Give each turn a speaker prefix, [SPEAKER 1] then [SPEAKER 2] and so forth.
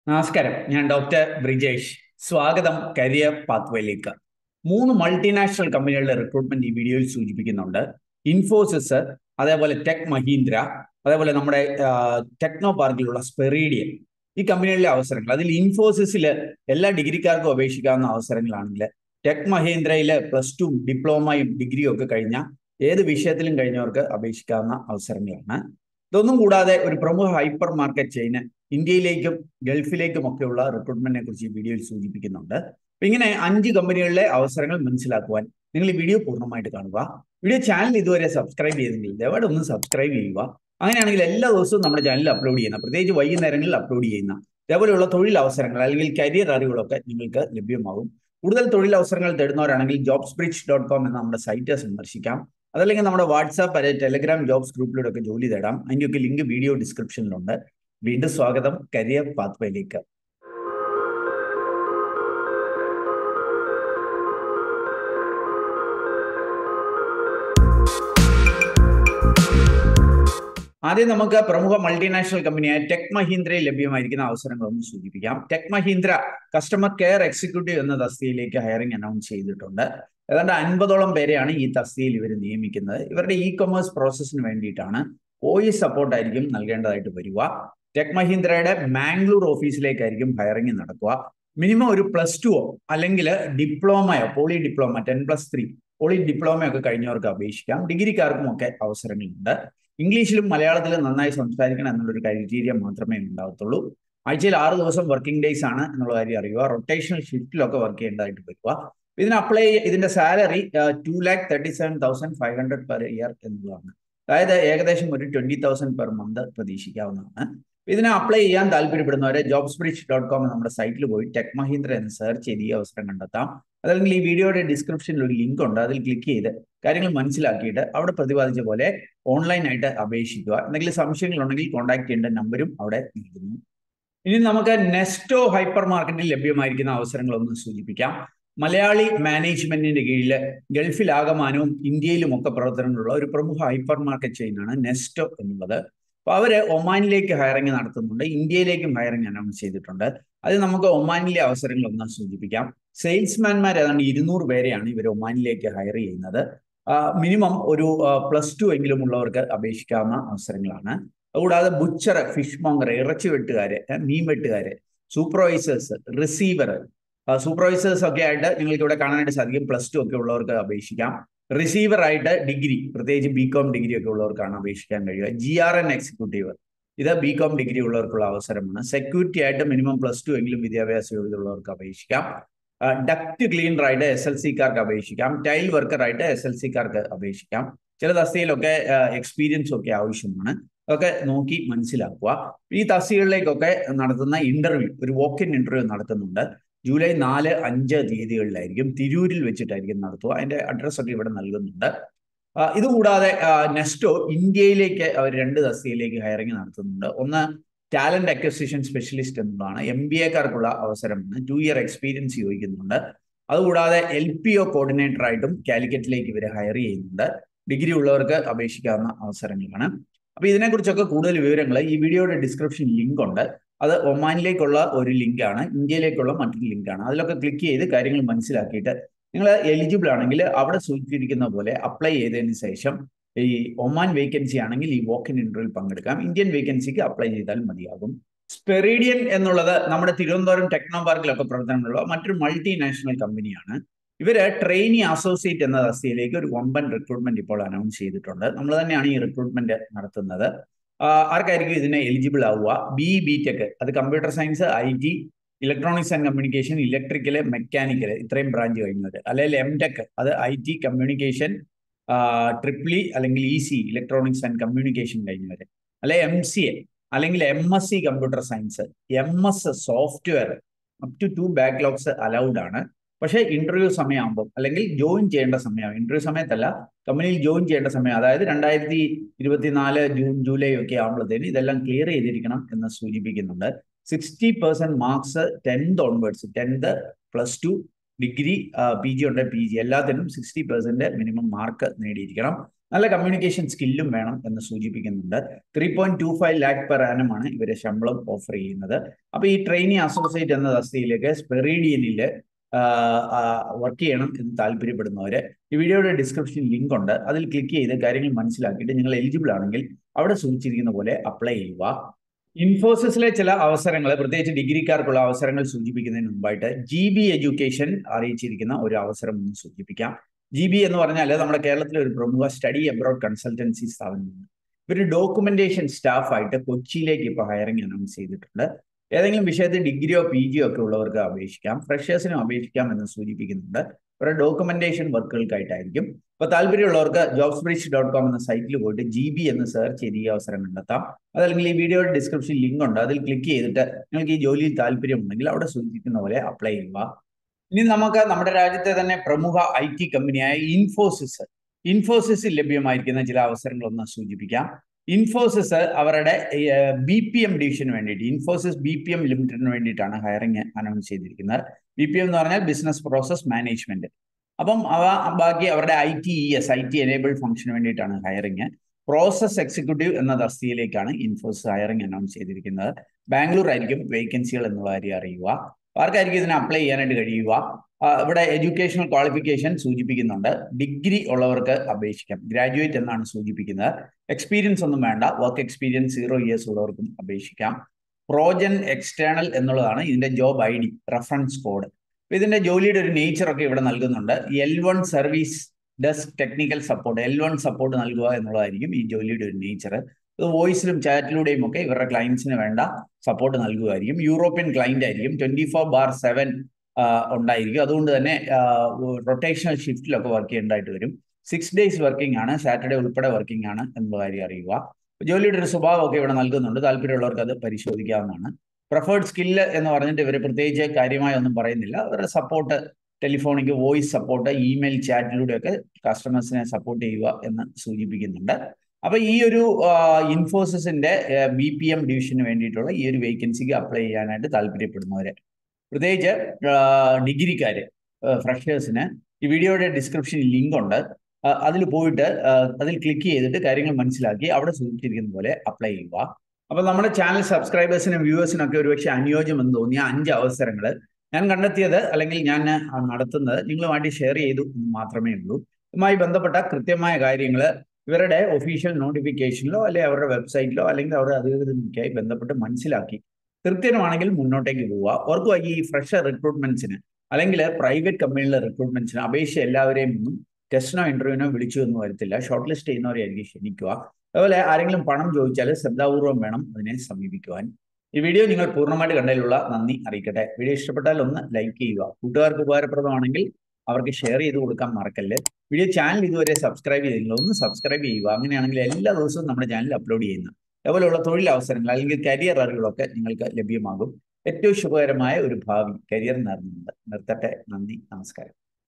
[SPEAKER 1] നമസ്കാരം ഞാൻ ഡോക്ടർ ബ്രിജേഷ് സ്വാഗതം കരിയർ പാത്വേയിലേക്ക് മൂന്ന് മൾട്ടിനാഷണൽ കമ്പനികളുടെ റിക്രൂട്ട്മെന്റ് ഈ വീഡിയോയിൽ സൂചിപ്പിക്കുന്നുണ്ട് ഇൻഫോസിസ് അതേപോലെ ടെക് മഹീന്ദ്ര അതേപോലെ നമ്മുടെ ടെക്നോ പാർക്കിലുള്ള സ്പെറീഡിയൻ ഈ കമ്പനികളിലെ അവസരങ്ങൾ അതിൽ ഇൻഫോസിസിൽ എല്ലാ ഡിഗ്രിക്കാർക്കും അപേക്ഷിക്കാവുന്ന അവസരങ്ങളാണെങ്കിൽ ടെക് മഹീന്ദ്രയിൽ പ്ലസ് ടു ഡിപ്ലോമയും ഡിഗ്രിയും ഒക്കെ കഴിഞ്ഞ ഏത് വിഷയത്തിലും കഴിഞ്ഞവർക്ക് അപേക്ഷിക്കാവുന്ന അവസരങ്ങളാണ് ഇതൊന്നും കൂടാതെ ഒരു പ്രമുഖ ഹൈപ്പർ മാർക്കറ്റ് ചെയിന് ഇന്ത്യയിലേക്കും ഗൾഫിലേക്കും ഒക്കെയുള്ള റിക്രൂട്ട്മെന്റിനെ കുറിച്ച് ഈ വീഡിയോയിൽ സൂചിപ്പിക്കുന്നുണ്ട് അപ്പൊ ഇങ്ങനെ അഞ്ച് കമ്പനികളിലെ അവസരങ്ങൾ മനസ്സിലാക്കുവാൻ നിങ്ങൾ ഈ വീഡിയോ പൂർണ്ണമായിട്ട് കാണുക വീഡിയോ ചാനൽ ഇതുവരെ സബ്സ്ക്രൈബ് ചെയ്തെങ്കിൽ ദയവായിട്ട് ഒന്ന് സബ്സ്ക്രൈബ് ചെയ്യുക അങ്ങനെയാണെങ്കിൽ എല്ലാ ദിവസവും നമ്മുടെ ചാനലിൽ അപ്ലോഡ് ചെയ്യുന്ന പ്രത്യേകിച്ച് വൈകുന്നേരങ്ങളിൽ അപ്ലോഡ് ചെയ്യുന്ന ഇതേപോലെയുള്ള തൊഴിൽ അവസരങ്ങൾ അല്ലെങ്കിൽ കരിയർ അറിവുകളൊക്കെ നിങ്ങൾക്ക് ലഭ്യമാകും കൂടുതൽ തൊഴിൽ അവസരങ്ങൾ തേടുന്നവരാണെങ്കിൽ ജോബ്സ് ബ്രിഡ്ജ് ഡോട്ട് കോം എന്ന നമ്മുടെ സൈറ്റ് സന്ദർശിക്കാം അതല്ലെങ്കിൽ നമ്മുടെ വാട്സാപ്പ് അല്ലെ ടെലഗ്രാം ജോബ്സ് ഗ്രൂപ്പിലൂടെ ഒക്കെ ജോലി തേടാം അതിൻ്റെയൊക്കെ ലിങ്ക് വീഡിയോ ഡിസ്ക്രിപ്ഷനിലുണ്ട് വീണ്ടും സ്വാഗതം കരിയർ പാത്വേയിലേക്ക് ആദ്യം നമുക്ക് പ്രമുഖ മൾട്ടിനാഷണൽ കമ്പനിയായ ടെക് മഹീന്ദ്രയിൽ ലഭ്യമായിരിക്കുന്ന അവസരങ്ങളൊന്ന് സൂചിപ്പിക്കാം tech Mahindra customer care executive എന്ന തസ്തിയിലേക്ക് ഹയറിംഗ് അനൗൺസ് ചെയ്തിട്ടുണ്ട് ഏതാണ്ട് അൻപതോളം പേരെയാണ് ഈ തസ്തിയിൽ ഇവർ നിയമിക്കുന്നത് ഇവരുടെ ഇ കൊമേഴ്സ് പ്രോസസ്സിന് വേണ്ടിയിട്ടാണ് ഓയി സപ്പോർട്ട് ആയിരിക്കും നൽകേണ്ടതായിട്ട് വരിക ടെക് മഹീന്ദ്രയുടെ മാംഗ്ലൂർ ഓഫീസിലേക്കായിരിക്കും ഹയറിംഗ് നടക്കുക മിനിമം ഒരു പ്ലസ് ടുവോ അല്ലെങ്കിൽ ഡിപ്ലോമയോ poly diploma ten plus three poly ഡിപ്ലോമയോ ഒക്കെ കഴിഞ്ഞവർക്ക് അപേക്ഷിക്കാം ഡിഗ്രിക്കാർക്കും ഒക്കെ അവസരങ്ങളുണ്ട് ഇംഗ്ലീഷിലും മലയാളത്തിലും നന്നായി സംസാരിക്കണം എന്നുള്ളൊരു ക്രൈറ്റീരിയ മാത്രമേ ഉണ്ടാകത്തുള്ളൂ ആഴ്ചയിൽ ആറ് ദിവസം വർക്കിംഗ് ഡേയ്സ് ആണ് എന്നുള്ള കാര്യം അറിയുക റൊട്ടേഷണൽ ഷിഫ്റ്റിലൊക്കെ വർക്ക് ചെയ്യേണ്ടതായിട്ട് വരിക ഇതിന് അപ്ലൈ ഇതിന്റെ salary two lakh thirty seven thousand five hundred per year എന്നുള്ളതാണ് അതായത് ഏകദേശം ഒരു ട്വന്റി തൗസൻഡ് പെർ മന്ത് പ്രതീക്ഷിക്കാവുന്നതാണ് ഇതിനെ അപ്ലൈ ചെയ്യാൻ താല്പര്യപ്പെടുന്നവരെ ജോബ്സ് ബ്രിഡ്ജ് ഡോട്ട് കോം നമ്മുടെ സൈറ്റിൽ പോയി ടെക് മഹീന്ദ്ര എന്ന് സെർച്ച് ചെയ്ത് ഈ അവസരം കണ്ടെത്താം അതല്ലെങ്കിൽ ഈ വീഡിയോയുടെ ഡിസ്ക്രിപ്ഷനിൽ ഒരു ലിങ്ക് ഉണ്ട് അതിൽ ക്ലിക്ക് ചെയ്ത് കാര്യങ്ങൾ മനസ്സിലാക്കിയിട്ട് അവിടെ പ്രതിപാദിച്ച പോലെ ഓൺലൈനായിട്ട് അപേക്ഷിക്കുക എന്തെങ്കിലും സംശയങ്ങൾ ഉണ്ടെങ്കിൽ കോൺടാക്ട് ചെയ്യേണ്ട നമ്പരും അവിടെ നൽകുന്നു ഇനി നമുക്ക് നെസ്റ്റോ ഹൈപ്പർ മാർക്കറ്റിൽ ലഭ്യമായിരിക്കുന്ന അവസരങ്ങളൊന്ന് സൂചിപ്പിക്കാം മലയാളി മാനേജ്മെന്റിന്റെ കീഴിൽ ഗൾഫിലാകമാനവും ഇന്ത്യയിലും ഒക്കെ പ്രവർത്തനങ്ങളുള്ള ഒരു പ്രമുഖ ഹൈപ്പർ മാർക്കറ്റ് ചെയിനാണ് നെസ്റ്റോ എന്നുള്ളത് അപ്പൊ അവര് ഒമാനിലേക്ക് ഹയറിംഗ് നടത്തുന്നുണ്ട് ഇന്ത്യയിലേക്കും ഹയറിംഗ് അനൗൺസ് ചെയ്തിട്ടുണ്ട് അത് നമുക്ക് ഒമാനിലെ അവസരങ്ങൾ ഒന്ന് സൂചിപ്പിക്കാം സെയിൽസ്മാൻമാർ ഏതാണ്ട് ഇരുന്നൂറ് പേരെയാണ് ഇവർ ഒമാനിലേക്ക് ഹയർ ചെയ്യുന്നത് മിനിമം ഒരു പ്ലസ് ടു എങ്കിലും ഉള്ളവർക്ക് അപേക്ഷിക്കാവുന്ന അവസരങ്ങളാണ് അതുകൂടാതെ ബുച്ചർ ഫിഷ് മോങ്കർ ഇറച്ചി വെട്ടുകാര് മീൻ വെട്ടുകാര് സൂപ്പർവൈസേഴ്സ് റിസീവർ സൂപ്പർവൈസേഴ്സ് ഒക്കെ ആയിട്ട് നിങ്ങൾക്ക് ഇവിടെ കാണാനായിട്ട് സാധിക്കും പ്ലസ് ടു ഒക്കെ ഉള്ളവർക്ക് അപേക്ഷിക്കാം റിസീവർ ആയിട്ട് ഡിഗ്രി പ്രത്യേകിച്ച് ബി കോം ഡിഗ്രി ഒക്കെ ഉള്ളവർക്കാണ് അപേക്ഷിക്കാൻ കഴിയുക ജി ആർ എൻ എക്സിക്യൂട്ടീവ് ഇത് ബി കോം ഡിഗ്രി ഉള്ളവർക്കുള്ള അവസരമാണ് സെക്യൂരിറ്റി ആയിട്ട് മിനിമം പ്ലസ് ടു എങ്കിലും വിദ്യാഭ്യാസ യോഗ്യത ഉള്ളവർക്ക് അപേക്ഷിക്കാം ഡക്ട് ക്ലീനർ ആയിട്ട് എസ് എൽ സിക്കാർക്ക് അപേക്ഷിക്കാം ടൈൽ വർക്കർ ആയിട്ട് എസ് എൽ സിക്കാർക്ക് അപേക്ഷിക്കാം ചില തസ്തികയിലൊക്കെ എക്സ്പീരിയൻസ് ഒക്കെ ആവശ്യമാണ് അതൊക്കെ നോക്കി മനസ്സിലാക്കുക ഈ തസ്തികകളിലേക്കൊക്കെ നടത്തുന്ന ഇന്റർവ്യൂ ഒരു വോക്ക് ഇൻ ഇന്റർവ്യൂ നടത്തുന്നുണ്ട് ജൂലൈ നാല് അഞ്ച് തീയതികളിലായിരിക്കും തിരൂരിൽ വെച്ചിട്ടായിരിക്കും നടത്തുക അതിന്റെ അഡ്രസ് ഒക്കെ ഇവിടെ നൽകുന്നുണ്ട് ഇതുകൂടാതെ നെസ്റ്റോ ഇന്ത്യയിലേക്ക് അവർ രണ്ട് തസ്തികയിലേക്ക് ഹയറിംഗ് നടത്തുന്നുണ്ട് ഒന്ന് ടാലന്റ് അക്വസിഷൻ സ്പെഷ്യലിസ്റ്റ് എന്നതാണ് എം ബി എക്കാർക്കുള്ള അവസരമാണ് ടു ഇയർ എക്സ്പീരിയൻസ് ചോദിക്കുന്നുണ്ട് അതുകൂടാതെ എൽ പി ഒ കോർഡിനേറ്റർ ആയിട്ടും കാലിക്കറ്റിലേക്ക് ഇവർ ഹയർ ചെയ്യുന്നുണ്ട് ഡിഗ്രി ഉള്ളവർക്ക് അപേക്ഷിക്കാവുന്ന അവസരങ്ങളാണ് അപ്പൊ ഇതിനെക്കുറിച്ചൊക്കെ കൂടുതൽ വിവരങ്ങൾ ഈ വീഡിയോയുടെ ഡിസ്ക്രിപ്ഷൻ ലിങ്ക് ഉണ്ട് അത് ഒമാനിലേക്കുള്ള ഒരു ലിങ്കാണ് ഇന്ത്യയിലേക്കുള്ള മറ്റൊരു ലിങ്കാണ് അതിലൊക്കെ ക്ലിക്ക് ചെയ്ത് കാര്യങ്ങൾ മനസ്സിലാക്കിയിട്ട് നിങ്ങൾ എലിജിബിൾ ആണെങ്കിൽ അവിടെ സൂചിപ്പിച്ചിരിക്കുന്ന പോലെ അപ്ലൈ ചെയ്തതിന് ശേഷം ഈ ഒമാൻ വേക്കൻസി ആണെങ്കിൽ ഈ വോക്ക് ഇൻ ഇന്റർവ്യൂവിൽ പങ്കെടുക്കാം ഇന്ത്യൻ വേക്കൻസിക്ക് അപ്ലൈ ചെയ്താൽ മതിയാകും സ്പെറീഡിയൻ എന്നുള്ളത് നമ്മുടെ തിരുവനന്തപുരം ടെക്നോ പാർക്കിലൊക്കെ പ്രവർത്തനമുള്ള മറ്റൊരു മൾട്ടിനാഷണൽ കമ്പനിയാണ് ഇവര് ട്രെയിനി അസോസിയേറ്റ് എന്ന തസ്തിയിലേക്ക് ഒരു വമ്പൻ റിക്രൂട്ട്മെന്റ് ഇപ്പോൾ അനൗൺസ് ചെയ്തിട്ടുണ്ട് നമ്മൾ തന്നെയാണ് ഈ റിക്രൂട്ട്മെന്റ് നടത്തുന്നത് ആർക്കായിരിക്കും ഇതിന് എലിജിബിൾ ആവുക ബി ബി ടെക് അത് computer science I T electronics and communication electrical mechanical ഇത്രയും ബ്രാഞ്ച് കഴിഞ്ഞവർ അല്ലെങ്കിൽ എം ടെക് അത് ഐ ടി കമ്മ്യൂണിക്കേഷൻ ട്രിപ്പിളി അല്ലെങ്കിൽ E C electronics and communication കഴിഞ്ഞവർ അല്ലെ എം സി എ അല്ലെങ്കിൽ M S C computer science M S software up to two backlogs allowed ആണ് പക്ഷേ ഇന്റർവ്യൂ സമയമാകുമ്പോൾ അല്ലെങ്കിൽ ജോയിൻ ചെയ്യേണ്ട സമയം ഇന്റർവ്യൂ സമയത്തല്ല കമ്പനിയിൽ ജോയിൻ ചെയ്യേണ്ട സമയം അതായത് രണ്ടായിരത്തി ഇരുപത്തിനാല് ജൂൺ ജൂലൈ ഒക്കെ ആകുമ്പോഴത്തേന് ഇതെല്ലാം ക്ലിയർ ചെയ്തിരിക്കണം എന്ന് സൂചിപ്പിക്കുന്നുണ്ട് sixty percent marks tenth onwards tenth plus two degree P G ഉണ്ട് പി ജി എല്ലാത്തിനും സിക്സ്റ്റി പെർസെന്റ് മിനിമം മാർക്ക് നേടിയിരിക്കണം നല്ല കമ്മ്യൂണിക്കേഷൻ സ്കില്ലും വേണം എന്ന് സൂചിപ്പിക്കുന്നുണ്ട് three point two five lakh per ആനമാണ് ഇവരെ ശമ്പളം ഓഫർ ചെയ്യുന്നത് അപ്പൊ ഈ ട്രെയിനി അസോസിയേറ്റ് എന്ന തസ്തിയിലേക്ക് സ്പെറീഡിയനിൽ വർക്ക് ചെയ്യണം എന്ന് താല്പര്യപ്പെടുന്നവര് ഈ വീഡിയോയുടെ ഡിസ്ക്രിപ്ഷൻ ലിങ്ക് ഉണ്ട് അതിൽ ക്ലിക്ക് ചെയ്ത് കാര്യങ്ങൾ മനസ്സിലാക്കിയിട്ട് നിങ്ങൾ എലിജിബിൾ ആണെങ്കിൽ അവിടെ സൂചിച്ചിരിക്കുന്ന പോലെ അപ്ലൈ ചെയ്യുക ഇൻഫോസിസിലെ ചില അവസരങ്ങൾ പ്രത്യേകിച്ച് ഡിഗ്രിക്കാർക്കുള്ള അവസരങ്ങൾ സൂചിപ്പിക്കുന്നതിന് മുമ്പായിട്ട് ജി ബി എഡ്യൂക്കേഷൻ അറിയിച്ചിരിക്കുന്ന ഒരു അവസരം ഒന്ന് സൂചിപ്പിക്കാം ജി ബി എന്ന് പറഞ്ഞാൽ നമ്മുടെ കേരളത്തിലെ ഒരു പ്രമുഖ സ്റ്റഡി അബ്രോഡ് കൺസൾട്ടൻസി സ്ഥാപനമാണ് ഇവർ ഡോക്യുമെന്റേഷൻ സ്റ്റാഫായിട്ട് കൊച്ചിയിലേക്ക് ഇപ്പോൾ ഹയറിംഗ് അനൗൺസ് ചെയ്തിട്ടുണ്ട് ഏതെങ്കിലും വിഷയത്തിൽ ഡിഗ്രിയോ പി ജിയോ ഒക്കെ ഉള്ളവർക്ക് അപേക്ഷിക്കാം ഫ്രഷേഴ്സിനും അപേക്ഷിക്കാം എന്ന് സൂചിപ്പിക്കുന്നുണ്ട് അവരുടെ ഡോക്യുമെന്റേഷൻ വർക്കുകൾക്കായിട്ടായിരിക്കും അപ്പോൾ താല്പര്യമുള്ളവർക്ക് ജോബ്സ് ബ്രിച്ച് ഡോട്ട് കോം എന്ന സൈറ്റിൽ പോയിട്ട് ജി ബി എന്ന് സെർച്ച് ചെയ്ത് ഈ അവസരം കണ്ടെത്താം അതല്ലെങ്കിൽ ഈ വീഡിയോയുടെ ഡിസ്ക്രിപ്ഷൻ ലിങ്ക് ഉണ്ട് അതിൽ ക്ലിക്ക് ചെയ്തിട്ട് നിങ്ങൾക്ക് ഈ ജോലിയിൽ താല്പര്യമുണ്ടെങ്കിൽ അവിടെ സൂചിപ്പിക്കുന്ന പോലെ അപ്ലൈ ചെയ്യുക ഇനി നമുക്ക് നമ്മുടെ രാജ്യത്തെ തന്നെ പ്രമുഖ ഐ ടി കമ്പനിയായ ഇൻഫോസിസ് ഇൻഫോസിസിൽ ലഭ്യമായിരിക്കുന്ന ചില അവസരങ്ങളൊന്ന് സൂചിപ്പിക്കാം ഇൻഫോസിസ് അവരുടെ ബി പി എം ഡിവിഷന് വേണ്ടിയിട്ട് ഇൻഫോസിസ് ബി പി എം ലിമിറ്റഡിന് വേണ്ടിയിട്ടാണ് ഹയറിംഗ് അനൗൺസ് ചെയ്തിരിക്കുന്നത് ബി പി എം എന്ന് പറഞ്ഞാൽ ബിസിനസ് പ്രോസസ് മാനേജ്മെന്റ് അപ്പം അവ ബാക്കി അവരുടെ I T E S I T enabled ഫംഗ്ഷന് വേണ്ടിയിട്ടാണ് ഹയറിംഗ് പ്രോസസ് എക്സിക്യൂട്ടീവ് എന്ന തസ്തിയിലേക്കാണ് ഇൻഫോസിസ് ഹയറിംഗ് അനൗൺസ് ചെയ്തിരിക്കുന്നത് ബാംഗ്ലൂർ ആയിരിക്കും വേക്കൻസികൾ എന്നുള്ള കാര്യം അറിയുക ആർക്കായിരിക്കും ഇതിനെ അപ്ലൈ ചെയ്യാനായിട്ട് കഴിയുക ഇവിടെ എഡ്യൂക്കേഷണൽ ക്വാളിഫിക്കേഷൻ സൂചിപ്പിക്കുന്നുണ്ട് ഡിഗ്രി ഉള്ളവർക്ക് അപേക്ഷിക്കാം ഗ്രാജുവേറ്റ് എന്നാണ് സൂചിപ്പിക്കുന്നത് എക്സ്പീരിയൻസ് ഒന്നും വേണ്ട വർക്ക് എക്സ്പീരിയൻസ് സീറോ ഇയേഴ്സ് ഉള്ളവർക്കും അപേക്ഷിക്കാം പ്രോജൻ എക്സ്റ്റേണൽ എന്നുള്ളതാണ് ഇതിന്റെ job I D reference code ഇതിന്റെ ജോലിയുടെ ഒരു നേച്ചർ ഒക്കെ ഇവിടെ നൽകുന്നുണ്ട് L one service desk technical support L one support നൽകുക എന്നുള്ളതായിരിക്കും ഈ ജോലിയുടെ ഒരു നേച്ചർ ഇത് വോയിസിലും ചാറ്റിലൂടെയും ഒക്കെ ഇവരുടെ ക്ലയൻസിന് വേണ്ട സപ്പോർട്ട് നൽകുമായിരിക്കും യൂറോപ്യൻ ക്ലയന്റ് ആയിരിക്കും ട്വന്റി ഫോർ ബാർ സെവൻ ഉണ്ടായിരിക്കും അതുകൊണ്ട് തന്നെ റൊട്ടേഷണൽ ഷിഫ്റ്റിലൊക്കെ വർക്ക് ചെയ്യേണ്ടതായിട്ട് വരും സിക്സ് ഡേയ്സ് വർക്കിംഗ് ആണ് സാറ്റർഡേ ഉൾപ്പെടെ വർക്കിംഗ് ആണ് എന്നുള്ള കാര്യം അറിയുക ജോലിയുടെ ഒരു സ്വഭാവമൊക്കെ ഇവിടെ നൽകുന്നുണ്ട് താല്പര്യമുള്ളവർക്ക് അത് പരിശോധിക്കാവുന്നതാണ് പ്രിഫേർഡ് സ്കില്ല് എന്ന് പറഞ്ഞിട്ട് ഇവർ പ്രത്യേകിച്ച് കാര്യമായി ഒന്നും പറയുന്നില്ല അവരുടെ support telephonic voice support email ചാറ്റിലൂടെയൊക്കെ കസ്റ്റമേഴ്സിനെ സപ്പോർട്ട് ചെയ്യുക എന്ന് സൂചിപ്പിക്കുന്നുണ്ട് അപ്പൊ ഈ ഒരു ഇൻഫോസിസിന്റെ ബി പി എം ഡിവിഷന് വേണ്ടിയിട്ടുള്ള ഈ ഒരു വേക്കൻസിക്ക് അപ്ലൈ ചെയ്യാനായിട്ട് താല്പര്യപ്പെടുന്നവര് പ്രത്യേകിച്ച് ഡിഗ്രിക്കാര് ഫ്രഷേഴ്സിന് ഈ വീഡിയോയുടെ ഡിസ്ക്രിപ്ഷനിൽ ലിങ്ക് ഉണ്ട് അതിൽ പോയിട്ട് അതിൽ ക്ലിക്ക് ചെയ്തിട്ട് കാര്യങ്ങൾ മനസ്സിലാക്കി അവിടെ സൂചിച്ചിരിക്കുന്ന പോലെ അപ്ലൈ ചെയ്യുക അപ്പൊ നമ്മുടെ ചാനൽ സബ്സ്ക്രൈബേഴ്സിനും വ്യൂവേഴ്സിനും ഒക്കെ ഒരുപക്ഷെ അനുയോജ്യം എന്ന് തോന്നിയ അഞ്ച് അവസരങ്ങൾ ഞാൻ കണ്ടെത്തിയത് അല്ലെങ്കിൽ ഞാൻ നടത്തുന്നത് നിങ്ങളുമായിട്ട് ഷെയർ ചെയ്തു മാത്രമേ ഉള്ളൂ ഇതുമായി ബന്ധപ്പെട്ട കൃത്യമായ കാര്യങ്ങൾ ഇവരുടെ ഒഫീഷ്യൽ നോട്ടിഫിക്കേഷനിലോ അല്ലെങ്കിൽ അവരുടെ വെബ്സൈറ്റിലോ അല്ലെങ്കിൽ അവരുടെ അധികൃതർക്കായി ബന്ധപ്പെട്ട് മനസ്സിലാക്കി കൃത്യമാണെങ്കിൽ മുന്നോട്ടേക്ക് പോവുക ഓർക്കുക ഈ ഫ്രഷർ റിക്രൂട്ട്മെന്റ്സിന് അല്ലെങ്കിൽ പ്രൈവറ്റ് കമ്പനിയിലെ റിക്രൂട്ട്മെന്റ്സിന് അപേക്ഷ എല്ലാവരെയും ഒന്നും ടെസ്റ്റിനോ ഇന്റർവ്യൂവിനോ വിളിച്ചു എന്ന് വരത്തില്ല ഷോർട്ട് ലിസ്റ്റ് ചെയ്യുന്നവരെയായിരിക്കും ക്ഷണിക്കുക അതുപോലെ ആരെങ്കിലും പണം ചോദിച്ചാൽ ശ്രദ്ധാപൂർവം വേണം അതിനെ സമീപിക്കുവാൻ ഈ വീഡിയോ നിങ്ങൾ പൂർണ്ണമായിട്ട് കണ്ടതിലുള്ള നന്ദി അറിയിക്കട്ടെ വീഡിയോ ഇഷ്ടപ്പെട്ടാൽ ഒന്ന് ലൈക്ക് ചെയ്യുക കൂട്ടുകാർക്ക് ഉപകാരപ്രദമാണെങ്കിൽ അവർക്ക് ഷെയർ ചെയ്ത് കൊടുക്കാൻ മറക്കല്ല് വീഡിയോ ചാനൽ ഇതുവരെ സബ്സ്ക്രൈബ് ചെയ്തില്ല ഒന്ന് സബ്സ്ക്രൈബ് ചെയ്യുക അങ്ങനെയാണെങ്കിൽ എല്ലാ ദിവസവും നമ്മുടെ ചാനൽ അപ്ലോഡ് ചെയ്യുന്നു അതുപോലെയുള്ള തൊഴിലവസരങ്ങൾ അല്ലെങ്കിൽ കരിയർ അറിവുകളൊക്കെ നിങ്ങൾക്ക് ലഭ്യമാകും ഏറ്റവും ശുഭകരമായ ഒരു ഭാവി കരിയർ നേർന്നുണ്ട് നിർത്തട്ടെ നന്ദി നമസ്കാരം